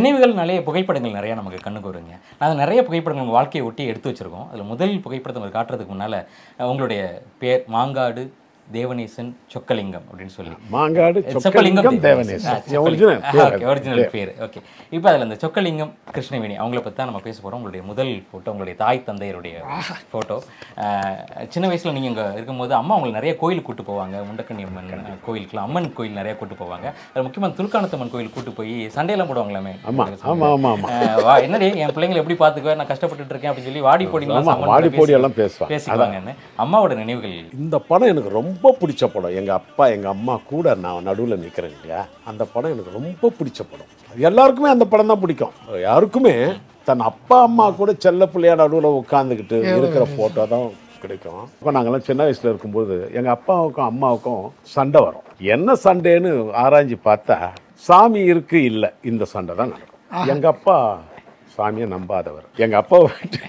நினைவுகள்னாலே புகைப்படங்கள் நிறைய நமக்கு கண்ணுக்கு வருங்க நாங்கள் நிறைய புகைப்படங்கள் உங்கள் வாழ்க்கையை ஒட்டி எடுத்து வச்சிருக்கோம் அதில் முதல் புகைப்படத்தை உங்களுக்கு காட்டுறதுக்கு முன்னால் உங்களுடைய பேர் மாங்காடு தேவநேசன் சொக்கலிங்கம் அப்படின்னு சொல்லி Mangadu Chokkalingam Devanesan original okay original பேர் ஓகே இப்போ அதில் இந்த சொக்கலிங்கம் கிருஷ்ணவேணி அவங்கள பற்றி தான் நம்ம பேச போகிறோம் உங்களுடைய முதல் ஃபோட்டோ உங்களுடைய தாய் தந்தையருடைய ஃபோட்டோ சின்ன வயசில் நீங்கள் இங்கே இருக்கும்போது அம்மா உங்களை நிறைய கோயிலுக்கு கூட்டு போவாங்க முண்டக்கண்ணி அம்மன் அஹ், கோயிலுக்குலாம் அம்மன் கோயில் நிறைய கூட்டு போவாங்க அது முக்கியமாக துல்கானத்தம்மன் கோயில் கூட்டு போய் சண்டையெல்லாம் போடுவாங்களாமே ஆமா ஆமா ஆமா ஆமா அஹ், வா என்னடி என் பிள்ளைங்களை எப்படி பார்த்துக்குவேன் நான் கஷ்டப்பட்டுட்டு இருக்கேன் அப்படின்னு சொல்லி வாடி போடிங்களா ஆமா சம்மன் வாடி பேசி- போடி எல்லாம் பேசுவாங்க பேசிக்குவாங்கன்னு அம்மாவோட நினைவுகள் இந்த படம் எனக்கு ரொம்ப பிடிச்ச படம் எங்கள் அப்பா எங்கள் அம்மா கூட நான் நடுவில் நிற்கிறேன் இல்லையா அந்த படம் எனக்கு ரொம்ப பிடிச்ச படம் எல்லாருக்குமே அந்த படம் தான் பிடிக்கும் யாருக்குமே தன் அப்பா அம்மா கூட செல்ல பிள்ளையா நடுவில் உட்காந்துக்கிட்டு இருக்கிற ஃபோட்டோ தான் கிடைக்கும் இப்போ நாங்கள்லாம் சின்ன வயசில் இருக்கும்போது எங்கள் அப்பாவுக்கும் அம்மாவுக்கும் சண்டை வரும் என்ன சண்டைன்னு ஆராய்ஞ்சு பார்த்தா சாமி இருக்கு இல்லை இந்த சண்டை தான் நடக்கும் எங்கள் அப்பா சாமியை நம்பாதவர் எங்கள் அப்பாவை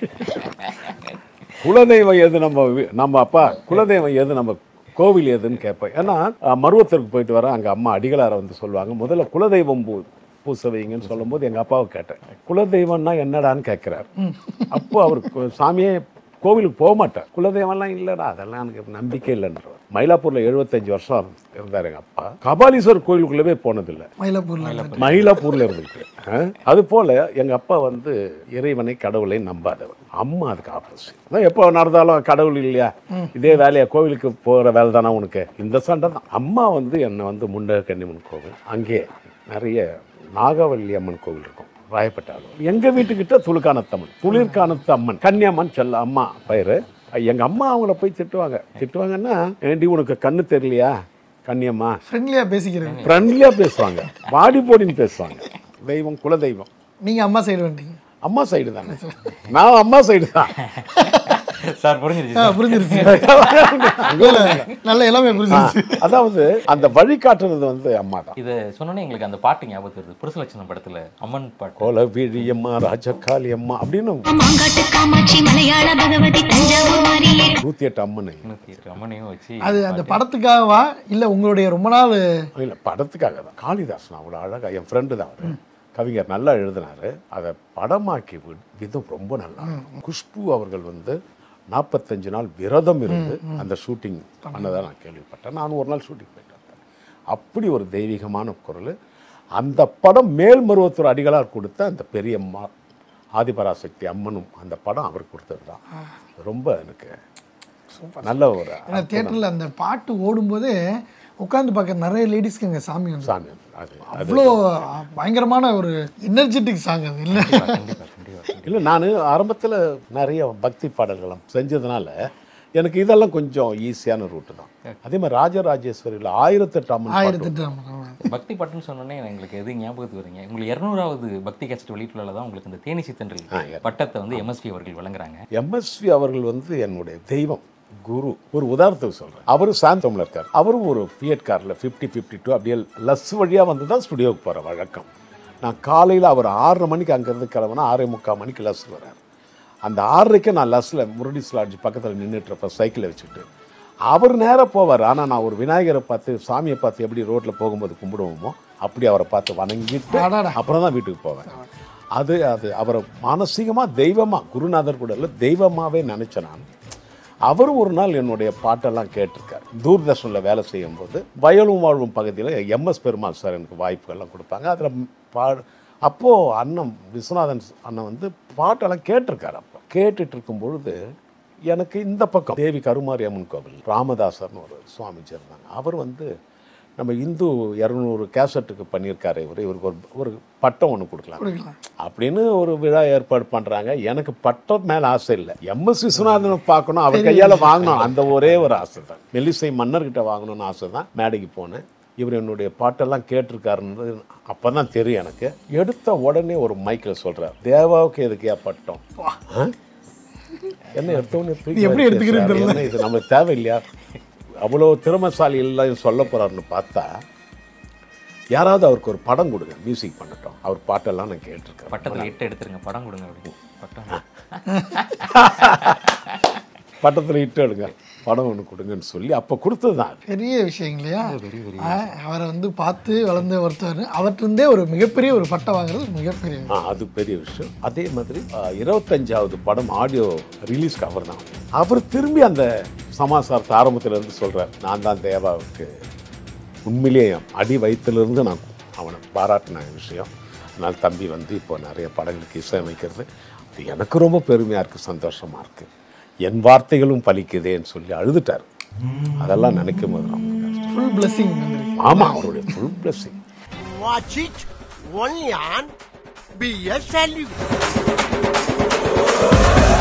குலதெய்வம் எது நம்ம வி- நம்ம அப்பா குலதெய்வம் எது நம்ம கோவில் எதுன்னு கேட்பேன் ஏன்னா அஹ், மருவத்தூருக்கு போயிட்டு வரேன் அங்கே அம்மா அடிகளாரை வந்து சொல்லுவாங்க முதல்ல குலதெய்வம் பூ பூச வைங்கன்னு சொல்லும்போது எங்கள் அப்பாவை கேட்டேன் குலதெய்வம்னா என்னடான்னு கேட்குறாரு அப்போ அவர் கு- சாமியே கோவிலுக்கு போக மாட்டார் குலதெய்வம்லாம் இல்லைடா அதெல்லாம் எனக்கு நம்பிக்கை இல்லைன்றவர் மயிலாப்பூரில் எழுபத்தஞ்சு வருஷம் இருந்தார் எங்கள் அப்பா கபாலீஸ்வரர் கோயிலுக்குள்ளவே போனதில்லை மயிலாப்பூர்ல மயிலாப்பூர்ல இருந்துட்டு அஹ், அது போல எங்க அப்பா வந்து இறைவனை கடவுளை நம்பாதவர் அம்மா அதுக்கு ஆப்போசிட் அதான் எப்போ நடந்தாலும் கடவுள் இல்லையா இதே வேலையா கோவிலுக்கு போகிற வேலை தானே உனக்கு இந்த சண்டை தான் அம்மா வந்து என்னை வந்து முண்ட கன்னிமன் கோவில் அங்கே நிறைய நாகவல்லி அம்மன் கோவில் இருக்கும் ராயப்பட்டாலும் எங்க வீட்டுக்கிட்ட துளுக்கானத்தம்மன் துளிர்கானத்து அம்மன் கன்னியம்மன் செல்ல அம்மா பயிர் எங்க அம்மா அவங்கள போய் திட்டுவாங்க திட்டுவாங்கன்னா ஏண்டி உனக்கு கண்ணு தெரியலையா கன்னியம்மா ஃப்ரெண்ட்லியா பேசிக்கிறேன் ஃப்ரெண்ட்லியா பேசுவாங்க வாடி போடின்னு பேசுவாங்க தெய்வம் குல தெய்வம் நீங்க அம்மா சைடு வந்துட்டீங்க அம்மா சைடு தானே நான் அம்மா சைடு தான் சார் புரிஞ்சிருச்சு ஆ, சார். புரிஞ்சிருச்சு இல்ல, நல்ல எல்லாமே புரிஞ்சிருச்சு அதாவது அந்த வழிகாட்டுறது வந்து அம்மா தான் இதை சொன்னோன்னே எங்களுக்கு அந்த பாட்டு ஞாபகத்து வருது புருஷலட்சணம் படத்துல அம்மன் பாட்டு கோல விழியம்மா ராஜகாளி அம்மா அப்படின்னு மாங்காட்டு காமாட்சி மலையாள பகவதி தஞ்சாவூர் மாரியே நூத்தி எட்டு அம்மனை நூத்தி எட்டு அம்மனையும் வச்சு அது அந்த படத்துக்காகவா இல்ல உங்களுடைய ரொம்ப நாள் இல்லை படத்துக்காக தான் காளிதாசன் அவ்வளோ அழகா என் ஃப்ரெண்டு தான் அவர் கவிஞர் நல்லா எழுதினாரு அதை படமாக்கி வி- விதம் ரொம்ப நல்லா இருக்கும். குஷ்பு அவர்கள் வந்து நாற்பத்தஞ்சு நாள் விரதம் இருந்து அந்த ஷூட்டிங் பண்ணதை நான் கேள்விப்பட்டேன் நான் ஒரு நாள் ஷூட்டிங் போயிட்டு வந்தேன் அப்படி ஒரு தெய்வீகமான குரல் அந்த படம் மேல்மருவத்தூர் அடிகளார் கொடுத்த அந்த பெரியம்மா ஆதிபராசக்தி அம்மனும் அந்த படம் அவர் கொடுத்தது தான் ரொம்ப எனக்கு நல்ல ஒரு ஏன்னா தியேட்டர்ல அந்த பாட்டு ஓடும்போது உட்காந்து பார்க்க நிறைய லேடிஸ்க்கு அங்கே சாமி வந்து சாமி அது அது அவ்வளோ பயங்கரமான ஒரு எனர்ஜெட்டிக் சாங் அது இல்லை கண்டிப்பா கண்டிப்பா இல்லை நான் ஆரம்பத்தில் நிறைய பக்தி பாடல்களும் செஞ்சதுனால எனக்கு இதெல்லாம் கொஞ்சம் ஈஸியான ரூட்டு தான் அதே மாதிரி ராஜராஜேஸ்வரியில் ஆயிரத்தெட்டு அம்மன் பாட்டு ஆயிரத்தி எட்டு ஆமா. பக்தி பாட்டுன்னு சொன்னோன்னே எங்களுக்கு எது ஞாபகத்துக்கு வருங்க உங்களுக்கு இரநூறாவது பக்தி கேசட் வெளியிட்டுள்ள தான் உங்களுக்கு இந்த தேனிசி தென்றல் பட்டத்தை வந்து எம்எஸ்பி அவர்கள் வழங்குறாங்க எம்எஸ்வி அவர்கள் வந்து என்னுடைய தெய்வம் குரு ஒரு உதாரணத்துக்கு சொல்கிறேன் அவரும் சாந்தமில் இருக்கார் அவரும் ஒரு பிஎட் காரில் ஃபிஃப்டி ஃபிஃப்டி டூ அப்படியே லஸ் வழியாக வந்து தான் ஸ்டுடியோவுக்கு போகிற வழக்கம் நான் காலையில் அவர் ஆறரை மணிக்கு அங்கேருந்து கிளம்புனா ஆறே முக்கால் மணிக்கு லஸ் வரார் அந்த ஆறரைக்கு நான் லஸ்ஸில் முரடிஸ் லாட்ஜ் பக்கத்தில் நின்றுட்டுருப்பேன் சைக்கிளை வச்சுட்டு அவர் நேராக போவார் ஆனால் நான் ஒரு விநாயகரை பார்த்து சாமியை பார்த்து எப்படி ரோட்டில் போகும்போது கும்பிடுவோமோ அப்படி அவரை பார்த்து வணங்கிட்டு அடடா. அப்புறம் தான் வீட்டுக்கு போவேன் அது அது அவரை மானசீகமாக தெய்வமாக குருநாதர் கூட இல்லை தெய்வமாகவே நினச்சேன் நான் அவரும் ஒரு நாள் என்னுடைய பாட்டெல்லாம் கேட்டிருக்கார் தூர்தர்ஷனில் வேலை செய்யும்போது வயலும் வாழும் பகுதியில் எம்எஸ் பெருமாள் சார் எனக்கு வாய்ப்புகள்லாம் கொடுப்பாங்க அதில் பா அப்போது அண்ணன் விஸ்வநாதன் அண்ணன் வந்து பாட்டெல்லாம் கேட்டிருக்காரு அப்போ கேட்டுட்டு இருக்கும் பொழுது எனக்கு இந்த பக்கம் தேவி கருமாரி அம்மன் கோவில் ராமதாசர்னு ஒரு சுவாமிஜி இருந்தாங்க அவர் வந்து நம்ம இந்து இரநூறு கேசட்டுக்கு பண்ணியிருக்காரு இவர் இவருக்கு ஒரு ஒரு பட்டம் ஒன்று கொடுக்கலாம் கொடுக்கலாம் அப்படின்னு ஒரு விழா ஏற்பாடு பண்றாங்க எனக்கு பட்டம் மேல ஆசை இல்லை எம்எஸ் விஸ்வநாதனை பார்க்கணும் அவர் கையால வாங்கணும் அந்த ஒரே ஒரு ஆசை தான் மெல்லிசை மன்னர்கிட்ட வாங்கணும்னு ஆசை தான் மேடைக்கு போனேன் இவர் என்னுடைய பாட்டெல்லாம் கேட்டிருக்காருன்றது அப்பதான் தெரியும் எனக்கு எடுத்த உடனே ஒரு மைக்கில் சொல்றார் தேவாவுக்கு எதுக்கு பட்டம் ஆ? என்ன எடுத்த உடனே தூக்கி இது எப்படி வச்சு எடுத்துக்கிறேன்னு சார், தெரியல. என்ன இது நமக்கு தேவையில்லையா அவ்வளோ திறமைசாலி எல்லாம் சொல்ல போறாருன்னு பார்த்தா யாராவது அவருக்கு ஒரு படம் கொடுங்க மியூசிக் பண்ணட்டும் அவர் பாட்டெல்லாம் நான் கேட்டிருக்கேன் பட்டத்தில் எட்டு எடுத்துருங்க படம் கொடுங்க அப்படின்னு பட்டம் பட்டத்தில் இட்டு எடுங்க படம் ஒன்று கொடுங்கன்னு சொல்லி அப்போ கொடுத்தது தான் அது. பெரிய விஷயம் இல்லையா ஆ, அவரை வந்து பார்த்து வளர்ந்த ஒருத்தர் அவர்கிட்டருந்தே ஒரு மிகப்பெரிய ஒரு பட்டம் வாங்குறது மிகப்பெரிய விஷயம். ஆ அது பெரிய விஷயம் அதே மாதிரி ஆ, இருபத்தஞ்சாவது படம் ஆடியோ ரிலீஸ்க்கு அவர் தான் அவர் திரும்பி அந்த சமாசாரத்தை ஆரம்பத்துல இருந்து சொல்றார் நான் தான் தேவாவுக்கு உண்மையிலேயே அடி வயிற்றிலிருந்து நான் அவனை பாராட்டின விஷயம் அதனால் தம்பி வந்து இப்போ நிறைய படங்களுக்கு இசையமைக்கிறது அது எனக்கு ரொம்ப பெருமையாக இருக்குது சந்தோஷமாக இருக்குது என் வார்த்தைகளும் பலிக்குதேன்னு சொல்லி அழுதுட்டார் அதெல்லாம் நினைக்கும் போது ரொம்ப கஷ்டம். ஃபுல் பிளெஸிங் வந்துருக்கு ஆமா அவருடைய full blessing Watch it only on BS Value.